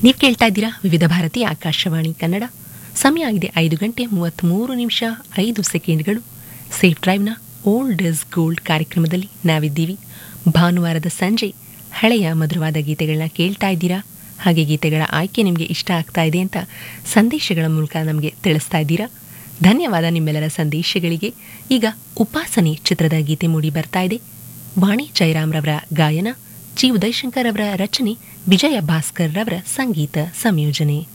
ನೀವು ಕೇಳ್ತಾ ಇದ್ದೀರಾ ವಿವಿಧ ಭಾರತಿ ಆಕಾಶವಾಣಿ ಕನ್ನಡ ಸಮಯ ಆಗಿದೆ ಐದು ಗಂಟೆ ಮೂವತ್ತ್ಮೂರು ನಿಮಿಷ ಐದು ಸೆಕೆಂಡ್ಗಳು ಸೇಫ್ ಡ್ರೈವ್ನ ಓಲ್ಡ್ ಇಸ್ ಗೋಲ್ಡ್ ಕಾರ್ಯಕ್ರಮದಲ್ಲಿ ನಾವಿದ್ದೀವಿ ಭಾನುವಾರದ ಸಂಜೆ ಹಳೆಯ ಮಧುರವಾದ ಗೀತೆಗಳನ್ನ ಕೇಳ್ತಾ ಇದ್ದೀರಾ ಹಾಗೆ ಗೀತೆಗಳ ಆಯ್ಕೆ ನಿಮಗೆ ಇಷ್ಟ ಆಗ್ತಾ ಇದೆ ಅಂತ ಸಂದೇಶಗಳ ಮೂಲಕ ನಮಗೆ ತಿಳಿಸ್ತಾ ಇದ್ದೀರಾ ಧನ್ಯವಾದ ನಿಮ್ಮೆಲ್ಲರ ಸಂದೇಶಗಳಿಗೆ ಈಗ ಉಪಾಸನೆ ಚಿತ್ರದ ಗೀತೆ ಮೂಡಿ ಬರ್ತಾ ಇದೆ ವಾಣಿ ಜಯರಾಮ್ರವರ ಗಾಯನ ಜಿ ಉದಯಶಂಕರ್ ಅವರ ರಚನೆ ವಿಜಯ ಭಾಸ್ಕರ್ ರವರ ಸಂಗೀತ ಸಂಯೋಜನೆ